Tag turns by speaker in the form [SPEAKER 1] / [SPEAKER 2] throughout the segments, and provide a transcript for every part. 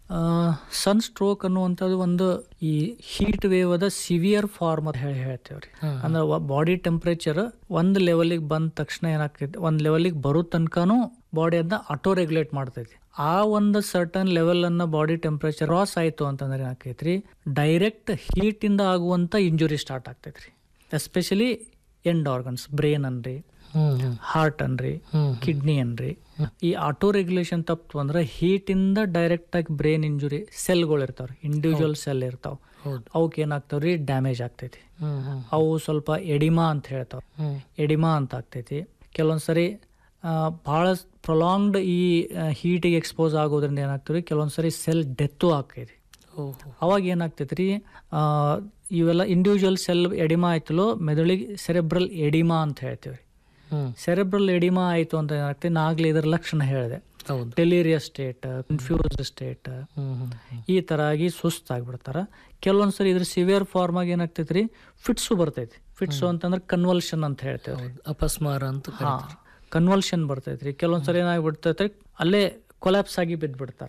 [SPEAKER 1] ಸನ್ stroke ಅನ್ನುವಂಥದ್ದು ಒಂದು ಈ ಹೀಟ್ ವೇವ್ ಅದ ಸಿವಿಯರ್ ಫಾರ್ಮ್ ಅಂತ ಹೇಳಿ ಹೇಳ್ತೇವ್ರಿ ಅಂದ್ರೆ ಬಾಡಿ ಟೆಂಪರೇಚರ್ ಒಂದ್ ಲೆವೆಲಿಗೆ ಬಂದ ತಕ್ಷಣ ಏನಾಗ್ತೈತಿ ಒಂದ್ ಲೆವೆಲಿಗೆ ಬರೋ ತನಕನೂ ಬಾಡಿ ಅದನ್ನ ಆಟೋ ರೆಗ್ಯುಲೇಟ್ ಮಾಡ್ತೈತಿ ಆ ಒಂದು ಸರ್ಟನ್ ಲೆವೆಲ್ ಅನ್ನ ಬಾಡಿ ಟೆಂಪರೇಚರ್ ರಾಸ್ ಆಯ್ತು ಅಂತಂದ್ರೆ ಏನಾಕೈತ್ರಿ ಡೈರೆಕ್ಟ್ ಹೀಟ್ ಇಂದ ಆಗುವಂತ ಇಂಜುರಿ ಸ್ಟಾರ್ಟ್ ಆಗ್ತೈತ್ರಿ ಎಸ್ಪೆಷಲಿ ಎಂಡ್ ಆರ್ಗನ್ಸ್ ಬ್ರೇನ್ ಅನ್ರಿ ಹಾರ್ಟ್ ಅನ್ರಿ ಕಿಡ್ನಿ ಅನ್ರಿ ಈ ಆಟೋ ರೆಗ್ಯುಲೇಷನ್ ತಪ್ಪು ಅಂದ್ರೆ ಹೀಟ್ ಇಂದ ಡೈರೆಕ್ಟ್ ಆಗಿ ಬ್ರೇನ್ ಇಂಜುರಿ ಸೆಲ್ಗಳು ಇರ್ತಾವ್ರಿ ಇಂಡಿವಿಜುವಲ್ ಸೆಲ್ ಇರ್ತಾವ ಅವಕ್ಕೆ ಏನಾಗ್ತಾವ್ರಿ ಡ್ಯಾಮೇಜ್ ಆಗ್ತೈತಿ ಅವು ಸ್ವಲ್ಪ ಎಡಿಮಾ ಅಂತ ಹೇಳ್ತಾವ ಎಡಿಮಾ ಅಂತ ಆಗ್ತೈತಿ ಕೆಲವೊಂದ್ಸರಿ ಆ, ಬಹಳ ಪ್ರೊಲಾಂಗ್ಡ್ ಈ ಹೀಟಿಗೆ ಎಕ್ಸ್ಪೋಸ್ ಆಗೋದ್ರಿಂದ ಏನಾಗ್ತವ್ರಿ ಕೆಲವೊಂದ್ಸರಿ ಸೆಲ್ ಡೆತ್ತು ಆಕೈತಿ ಅವಾಗ ಏನಾಗ್ತೈತ್ರಿ ಆ, ಇವೆಲ್ಲ ಇಂಡಿವಿಜುವಲ್ ಸೆಲ್ ಎಡಿಮಾ ಆಯ್ತಲೋ ಮೆದುಳಿಗೆ ಸೆರೆಬ್ರಲ್ ಎಡಿಮಾ ಅಂತ ಹೇಳ್ತೀವಿ ಸೆರೆಬ್ರಲ್ ಎಡಿಮಾ ಆಯ್ತು ಅಂತ ಏನಾಗ್ತದೆ ನಾ ಆಗ್ಲೇ ಇದರ ಲಕ್ಷಣ ಹೇಳಿದೆ
[SPEAKER 2] ಹೌದು
[SPEAKER 1] ಡೆಲೀರಿಯಸ್ ಸ್ಟೇಟ್ ಕನ್ಫ್ಯೂಸ್ಡ್ ಸ್ಟೇಟ್ ಈ ತರ ಆಗಿ ಸುಸ್ತಾಗ್ಬಿಡ್ತಾರ ಕೆಲವೊಂದ್ಸರಿ ಇದ್ರ ಸಿವಿಯರ್ ಫಾರ್ಮ್ ಆಗಿ ಏನಾಗ್ತೈತ್ರಿ ಫಿಟ್ಸು ಬರ್ತೈತಿ ಫಿಟ್ಸು ಅಂತಂದ್ರೆ ಕನ್ವಲ್ಷನ್ ಅಂತ ಹೇಳ್ತೇವೆ
[SPEAKER 2] ಅಪಸ್ಮಾರ ಅಂತ
[SPEAKER 1] ಹಾ ಕನ್ವಲ್ಷನ್ ಬರ್ತೈತ್ರಿ ಕೆಲವೊಂದ್ಸರಿ ಏನಾಗ್ಬಿಡ್ತೈತೆ ಅಲ್ಲೇ ಕೊಲ್ಯಾಪ್ಸ್ ಆಗಿ ಬಿದ್ದ್ಬಿಡ್ತಾರ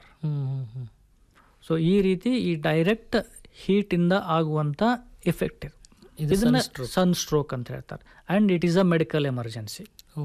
[SPEAKER 1] ಸೊ ಈ ರೀತಿ ಈ ಡೈರೆಕ್ಟ್ ಹೀಟ್ ಇಂದ ಆಗುವಂತ ಎಫೆಕ್ಟ್ ಇದು ಇದನ್ನ ಸನ್ ಸ್ಟ್ರೋಕ್ ಅಂತ ಹೇಳ್ತಾರೆ and it is a medical emergency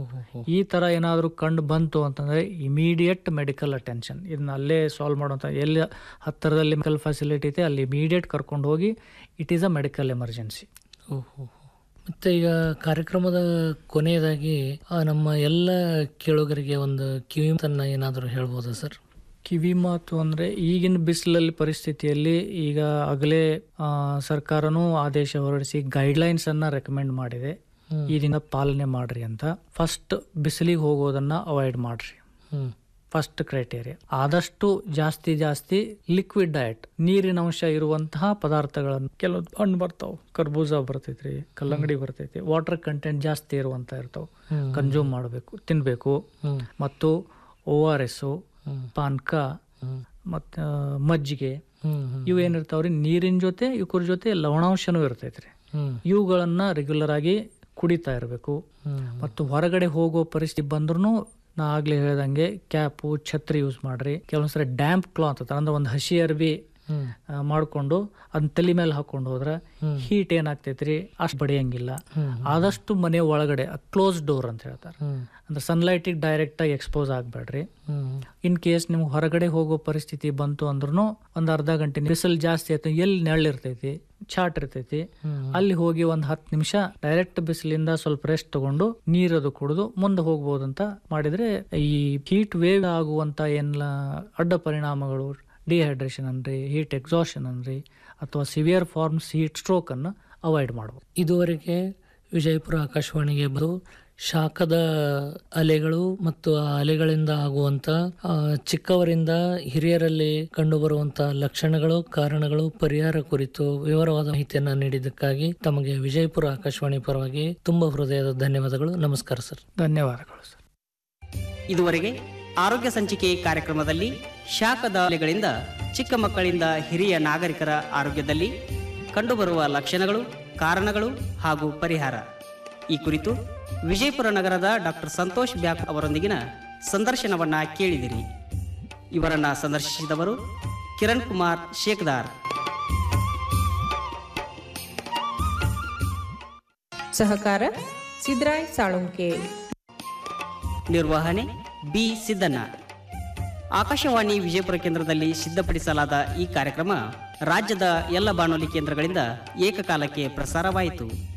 [SPEAKER 1] ಈ ತರ ಏನಾದರೂ ಕಂಡು ಬಂತು ಅಂತಂದ್ರೆ ಇಮಿಡಿಯೇಟ್ ಮೆಡಿಕಲ್ ಅಟೆನ್ಷನ್ ಇದನ್ನ ಅಲ್ಲೇ ಸಾಲ್ವ್ ಮಾಡುವಂತ ಎಲ್ಲಿ ಹತ್ತಿರದಲ್ಲಿ ಮೆಡಿಕಲ್ ಫೆಸಿಲಿಟಿ ಇದೆ ಅಲ್ಲಿ ಇಮಿಡಿಯೇಟ್ ಕರ್ಕೊಂಡು ಹೋಗಿ it is a medical emergency
[SPEAKER 2] ಓಹೋ ಮತ್ತೆ ಈಗ ಕಾರ್ಯಕ್ರಮದ ಕೊನೆಯದಾಗಿ ಆ, ನಮ್ಮ ಎಲ್ಲ ಕೇಳುಗರಿಗೆ ಒಂದು ಕಿವಿತನ್ನ ಏನಾದರೂ ಹೇಳ್ಬೋದಾ ಸರ್
[SPEAKER 1] ಕಿವಿ ಮಾತು ಅಂದ್ರೆ ಈಗಿನ ಬಿಸಿಲಲ್ಲಿ ಪರಿಸ್ಥಿತಿಯಲ್ಲಿ ಈಗ ಆಗಲೇ ಆ, ಸರ್ಕಾರನೂ ಆದೇಶ ಹೊರಡಿಸಿ ಗೈಡ್ಲೈನ್ಸ್ ಅನ್ನ ರೆಕಮೆಂಡ್ ಮಾಡಿದೆ ಇದನ್ನ ಪಾಲನೆ ಮಾಡ್ರಿ ಅಂತ ಫಸ್ಟ್ ಬಿಸಿಲಿಗೆ ಹೋಗೋದನ್ನ ಅವಾಯ್ಡ್ ಮಾಡ್ರಿ
[SPEAKER 2] ಹ್ಮ್
[SPEAKER 1] ಫಸ್ಟ್ ಕ್ರೈಟೇರಿಯಾ ಆದಷ್ಟು ಜಾಸ್ತಿ ಜಾಸ್ತಿ ಲಿಕ್ವಿಡ್ ಡಯಟ್ ನೀರಿನ ಅಂಶ ಇರುವಂತಹ ಪದಾರ್ಥಗಳನ್ನು ಕೆಲವು ಹಣ್ಣು ಬರ್ತಾವ ಕರ್ಬೂಜ ಬರ್ತೈತ್ರಿ ಕಲ್ಲಂಗಡಿ ಬರ್ತೈತಿ ವಾಟರ್ ಕಂಟೆಂಟ್ ಜಾಸ್ತಿ ಇರುವಂತ ಇರ್ತಾವ ಕನ್ಸ್ಯೂಮ್ ಮಾಡಬೇಕು ತಿನ್ಬೇಕು ಮತ್ತು ಓ ಆರ್ ಎಸ್ ಪಾನ್ಕ ಮತ್ತ ಮಜ್ಜಿಗೆ ಇವು ಏನಿರ್ತಾವ್ರಿ ನೀರಿನ ಜೊತೆ ಇವ್ರ ಜೊತೆ ಲವಣಾಂಶನೂ ಇರ್ತೈತ್ರಿ
[SPEAKER 2] ಹ್ಮ್
[SPEAKER 1] ಇವುಗಳನ್ನ ರೆಗ್ಯುಲರ್ ಆಗಿ ಕುಡಿತಾ ಇರಬೇಕು ಮತ್ತು ಹೊರಗಡೆ ಹೋಗೋ ಪರಿಸ್ಥಿತಿ ಬಂದ್ರೂ ನಾ ಆಗ್ಲೇ ಹೇಳ್ದಂಗೆ ಕ್ಯಾಪು ಛತ್ರಿ ಯೂಸ್ ಮಾಡ್ರಿ ಕೆಲವೊಂದ್ಸರಿ ಡ್ಯಾಂಪ್ ಕ್ಲಾತ್ ಅಂತ ಅಂದ್ರೆ ಒಂದು ಹಸಿ ಅರ್ಬಿ
[SPEAKER 2] ಹ್ಮ್
[SPEAKER 1] ಆ, ಮಾಡ್ಕೊಂಡು ಅದನ್ನ ತಲೆ ಮೇಲೆ ಹಾಕೊಂಡು ಹೋದ್ರೆ ಹೀಟ್ ಏನಾಗ್ತೈತ್ರಿ ಅಷ್ಟು ಬಡಿಯಂಗಿಲ್ಲ ಆದಷ್ಟು ಮನೆ ಒಳಗಡೆ ಕ್ಲೋಸ್ ಡೋರ್ ಅಂತ ಹೇಳ್ತಾರೆ
[SPEAKER 2] ಹ್ಮ್
[SPEAKER 1] ಅಂದ್ರೆ ಸನ್ಲೈಟಿಗೆ ಡೈರೆಕ್ಟ್ ಆಗಿ ಎಕ್ಸ್ಪೋಸ್ ಆಗ್ಬೇಡ್ರಿ
[SPEAKER 2] ಹ್ಮ್
[SPEAKER 1] ಇನ್ ಕೇಸ್ ನಿಮ್ಗೆ ಹೊರಗಡೆ ಹೋಗೋ ಪರಿಸ್ಥಿತಿ ಬಂತು ಅಂದ್ರೂ ಒಂದ್ ಅರ್ಧ ಗಂಟೆ ಬಿಸಿಲು ಜಾಸ್ತಿ ಆಯ್ತು ಎಲ್ಲಿ ನೆರಳಿರ್ತೈತಿ ಚಾಟ್ ಇರ್ತೈತಿ ಅಲ್ಲಿ ಹೋಗಿ ಒಂದ್ ಹತ್ತು ನಿಮಿಷ ಡೈರೆಕ್ಟ್ ಬಿಸಿಲಿಂದ ಸ್ವಲ್ಪ ರೆಸ್ಟ್ ತಗೊಂಡು ನೀರದು ಕುಡಿದು ಮುಂದೆ ಹೋಗ್ಬೋದು ಅಂತ ಮಾಡಿದ್ರೆ ಈ ಹೀಟ್ ವೇವ್ ಆಗುವಂತ ಏನೆಲ್ಲ ಅಡ್ಡ ಪರಿಣಾಮಗಳು ಡಿಹೈಡ್ರೇಷನ್ ಅನ್ರಿ ಹೀಟ್ ಎಕ್ಸಾಷನ್ ಅನ್ರಿ ಅಥವಾ ಸಿವಿಯರ್ ಫಾರ್ಮ್ಸ್ ಹೀಟ್ ಸ್ಟ್ರೋಕ್ ಅನ್ನು ಅವಾಯ್ಡ್ ಮಾಡ್ಬೋದು
[SPEAKER 2] ಇದುವರೆಗೆ ವಿಜಯಪುರ ಆಕಾಶವಾಣಿಗೆ ಬಂದು ಶಾಖದ ಅಲೆಗಳು ಮತ್ತು ಆ ಅಲೆಗಳಿಂದ ಆಗುವಂತ ಆ, ಚಿಕ್ಕವರಿಂದ ಹಿರಿಯರಲ್ಲಿ ಕಂಡುಬರುವಂತ ಲಕ್ಷಣಗಳು ಕಾರಣಗಳು ಪರಿಹಾರ ಕುರಿತು ವಿವರವಾದ ಮಾಹಿತಿಯನ್ನ ನೀಡಿದ್ದಕ್ಕಾಗಿ ತಮಗೆ ವಿಜಯಪುರ ಆಕಾಶವಾಣಿ ಪರವಾಗಿ ತುಂಬಾ ಹೃದಯದ ಧನ್ಯವಾದಗಳು ನಮಸ್ಕಾರ ಸರ್
[SPEAKER 1] ಧನ್ಯವಾದಗಳು ಸರ್
[SPEAKER 3] ಇದುವರೆಗೆ ಆರೋಗ್ಯ ಸಂಚಿಕೆ ಕಾರ್ಯಕ್ರಮದಲ್ಲಿ ಶಾಖದ ಅಲೆಗಳಿಂದ ಚಿಕ್ಕ ಮಕ್ಕಳಿಂದ ಹಿರಿಯ ನಾಗರಿಕರ ಆರೋಗ್ಯದಲ್ಲಿ ಕಂಡುಬರುವ ಲಕ್ಷಣಗಳು ಕಾರಣಗಳು ಹಾಗೂ ಪರಿಹಾರ ಈ ಕುರಿತು ವಿಜಯಪುರ ನಗರದ ಡಾಕ್ಟರ್ ಸಂತೋಷ್ ಬ್ಯಾಕ್ ಅವರೊಂದಿಗಿನ ಸಂದರ್ಶನವನ್ನ ಕೇಳಿದಿರಿ ಇವರನ್ನ ಸಂದರ್ಶಿಸಿದವರು ಕಿರಣ್ ಕುಮಾರ್ ಶೇಕ್ದಾರ್
[SPEAKER 4] ಸಹಕಾರ ಸಿದ್ರಾಯ್ ಸಾಳುಂಕೆ
[SPEAKER 3] ನಿರ್ವಹಣೆ ಬಿ ಸಿದ್ದಣ್ಣ ಆಕಾಶವಾಣಿ ವಿಜಯಪುರ ಕೇಂದ್ರದಲ್ಲಿ ಸಿದ್ಧಪಡಿಸಲಾದ ಈ ಕಾರ್ಯಕ್ರಮ ರಾಜ್ಯದ ಎಲ್ಲ ಬಾನುಲಿ ಕೇಂದ್ರಗಳಿಂದ ಏಕಕಾಲಕ್ಕೆ ಪ್ರಸಾರವಾಯಿತು